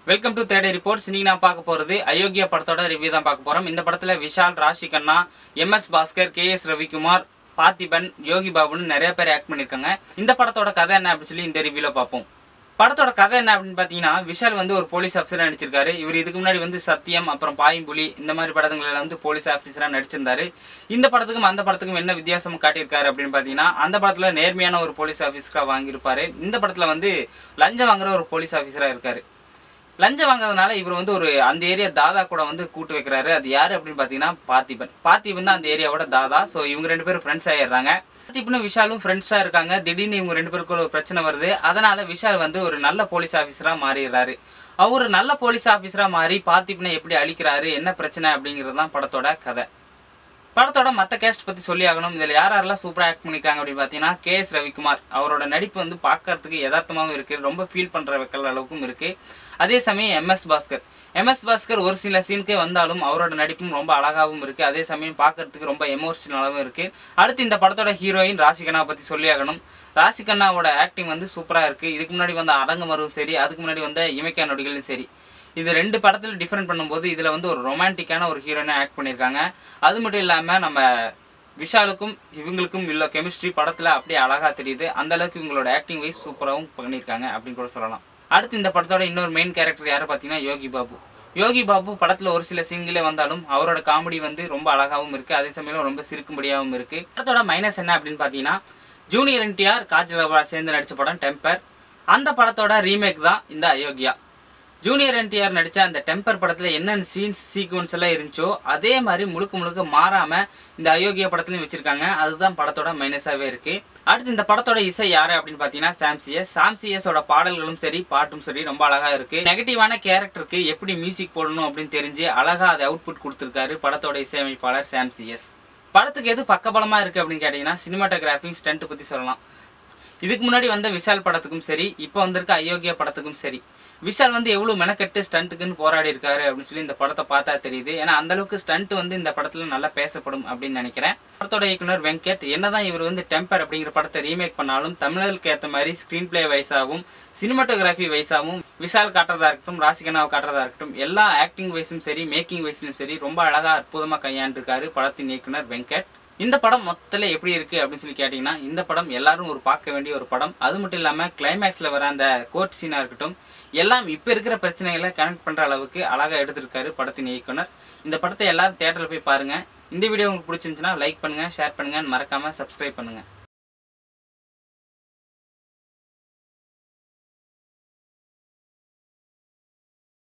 welcome to தேடை reports இன்னைக்கு நான் பார்க்க போறது அயோக்கியா படத்தோட ரிவ்யூ தான் பார்க்க போறோம் இந்த படத்துல விஷால் ராஷி கண்ணா எம் எஸ் பாஸ்கர் கே எஸ் ரவிக்குமார் பார்த்திபன் யோகி பாபுன்னு நிறைய பேர் ஆக்ட் பண்ணியிருக்காங்க இந்த படத்தோட கதை என்ன அப்படின்னு சொல்லி இந்த ரிவ்யூல பார்ப்போம் படத்தோட கதை என்ன அப்படின்னு பார்த்தீங்கன்னா விஷால் வந்து ஒரு போலீஸ் ஆஃபீஸராக நடிச்சிருக்காரு இவர் இதுக்கு முன்னாடி வந்து சத்தியம் அப்புறம் பாயும்புலி இந்த மாதிரி படங்களில் வந்து போலீஸ் ஆஃபீஸராக நடிச்சிருந்தாரு இந்த படத்துக்கும் அந்த படத்துக்கும் என்ன வித்தியாசம் காட்டியிருக்காரு அப்படின்னு பார்த்தீங்கன்னா அந்த படத்தில் நேர்மையான ஒரு போலீஸ் ஆஃபீஸராக வாங்கியிருப்பாரு இந்த படத்தில் வந்து லஞ்சம் வாங்குற ஒரு போலீஸ் ஆஃபீஸராக இருக்காரு லஞ்சம் வாங்குறதுனால இவர் வந்து ஒரு அந்த ஏரியா தாதா கூட வந்து கூட்டு வைக்கிறாரு அது யாரு அப்படின்னு பார்த்தீங்கன்னா பார்த்திபன் பார்த்திபன் தான் அந்த ஏரியாவோட தாதா ஸோ இவங்க ரெண்டு பேரும் ஃப்ரெண்ட்ஸ் ஆயிடுறாங்க பார்த்திபனும் விஷாலும் ஃப்ரெண்ட்ஸாக இருக்காங்க திடீர்னு இவங்க ரெண்டு பேருக்குள்ள ஒரு பிரச்சனை வருது அதனால விஷால் வந்து ஒரு நல்ல போலீஸ் ஆஃபீஸராக மாறிடுறாரு அவர் நல்ல போலீஸ் ஆஃபீஸராக மாறி பார்த்திபனை எப்படி அழிக்கிறாரு என்ன பிரச்சனை அப்படிங்கிறது தான் படத்தோட கதை படத்தோட மற்ற கேஸ்ட் பற்றி சொல்லி ஆகணும் இதில் யார் யாரெல்லாம் சூப்பராக ஆக்ட் பண்ணியிருக்காங்க அப்படின்னு பார்த்தீங்கன்னா கே எஸ் ரவிக்குமார் அவரோட நடிப்பு வந்து பார்க்கறதுக்கு யதார்த்தமாகவும் இருக்குது ரொம்ப ஃபீல் பண்ணுற வைக்கிற அளவுக்கும் இருக்குது அதே சமயம் எம்எஸ் பாஸ்கர் எம்எஸ் பாஸ்கர் ஒரு சில சீனுக்கே வந்தாலும் அவரோட நடிப்பும் ரொம்ப அழகாகவும் இருக்குது அதே சமயம் பார்க்கறதுக்கு ரொம்ப எமோஷனலாகவும் இருக்குது அடுத்து இந்த படத்தோட ஹீரோயின் ராசிகண்ணா பற்றி சொல்லி ஆகணும் ராசிகண்ணாவோட ஆக்டிங் வந்து சூப்பராக இருக்குது இதுக்கு முன்னாடி வந்த அரங்கமரும் சரி அதுக்கு முன்னாடி வந்த இமைக்கா நொடிகளும் சரி இது ரெண்டு படத்தில் டிஃப்ரெண்ட் பண்ணும்போது இதில் வந்து ஒரு ரொமான்டிக்கான ஒரு ஹீரோயினை ஆக்ட் பண்ணியிருக்காங்க அது மட்டும் இல்லாமல் நம்ம விஷாலுக்கும் இவங்களுக்கும் உள்ள கெமிஸ்ட்ரி படத்தில் அப்படியே அழகாக தெரியுது அந்த அளவுக்கு இவங்களோட ஆக்டிங் வைஸ் சூப்பராகவும் பண்ணியிருக்காங்க அப்படின்னு கூட சொல்லலாம் அடுத்து இந்த படத்தோட இன்னொரு மெயின் கேரக்டர் யாரை பார்த்தீங்கன்னா யோகி பாபு யோகி பாபு படத்தில் ஒரு சில சீன்களே வந்தாலும் அவரோட காமெடி வந்து ரொம்ப அழகாகவும் இருக்குது அதே சமயம் ரொம்ப சிரிக்கும்படியாகவும் இருக்குது படத்தோட மைனஸ் என்ன அப்படின்னு பார்த்தீங்கன்னா ஜூனியர் என்டிஆர் காஜல் அவார்ட் சேர்ந்து நடித்த படம் டெம்பர் அந்த படத்தோட ரீமேக் தான் இந்த அயோக்கியா ஜூனியர் என்டிஆர் நடித்த அந்த டெம்பர் படத்தில் என்னென்ன சீன்ஸ் சீக்வன்ஸ் எல்லாம் இருந்துச்சோ அதே மாதிரி முழுக்க முழுக்க மாறாமல் இந்த அயோக்கியா படத்துலையும் வச்சிருக்காங்க அதுதான் படத்தோட மைனஸாகவே இருக்கு அடுத்து இந்த படத்தோட இசை யாரு அப்படின்னு பார்த்தீங்கன்னா சாம்சியஸ் சாம்சியஸோட பாடல்களும் சரி பாட்டும் சரி ரொம்ப அழகா இருக்கு நெகட்டிவான கேரக்டருக்கு எப்படி மியூசிக் போடணும் அப்படின்னு தெரிஞ்சு அழகா அதை அவுட்புட் கொடுத்துருக்காரு படத்தோட இசையமைப்பாளர் சாம்சியஸ் படத்துக்கு எது பக்கபலமா இருக்கு அப்படின்னு கேட்டீங்கன்னா சினிமாட்டோகிராஃபி ஸ்டண்ட் பத்தி சொல்லலாம் இதுக்கு முன்னாடி வந்த விஷால் படத்துக்கும் சரி இப்போ வந்திருக்க அயோக்கியா படத்துக்கும் சரி விஷால் வந்து எவ்வளவு மெனக்கெட்டு ஸ்டண்ட்டுக்குன்னு போராடி இருக்காரு அப்படின்னு சொல்லி இந்த படத்தை பார்த்தா தெரியுது ஏன்னா அந்த அளவுக்கு ஸ்டண்ட் வந்து இந்த படத்துல நல்லா பேசப்படும் அப்படின்னு நினைக்கிறேன் படத்தோட இயக்குனர் வெங்கட் என்னதான் இவர் வந்து டெம்பர் அப்படிங்கிற படத்தை ரீமேக் பண்ணாலும் தமிழர்களுக்கு ஏற்ற மாதிரி ஸ்கிரீன் பிளே வைஸாகவும் சினிமாட்டோகிராஃபி வைஸாகவும் விஷால் காட்டுறதா இருக்கட்டும் ராசிகனாவை காட்டுறதா இருக்கட்டும் எல்லா ஆக்டிங் வைஸும் சரி மேக்கிங் வைஸ்லும் சரி ரொம்ப அழகா அற்புதமா கையாண்டிருக்காரு படத்தின் இயக்குனர் வெங்கட் இந்த படம் மொத்தத்தில் எப்படி இருக்கு அப்படின்னு சொல்லி கேட்டிங்கன்னா இந்த படம் எல்லாரும் ஒரு பார்க்க வேண்டிய ஒரு படம் அது மட்டும் இல்லாமல் கிளைமேக்ஸில் வர அந்த கோர்ட் சீனாக இருக்கட்டும் எல்லாம் இப்போ இருக்கிற பிரச்சனைகளை கனெக்ட் பண்ணுற அளவுக்கு அழகாக எடுத்திருக்காரு படத்தின் இயக்குனர் இந்த படத்தை எல்லாரும் தேட்டரில் போய் பாருங்கள் இந்த வீடியோ உங்களுக்கு பிடிச்சிருந்துச்சுன்னா லைக் பண்ணுங்கள் ஷேர் பண்ணுங்கள் மறக்காமல் சப்ஸ்கிரைப் பண்ணுங்கள்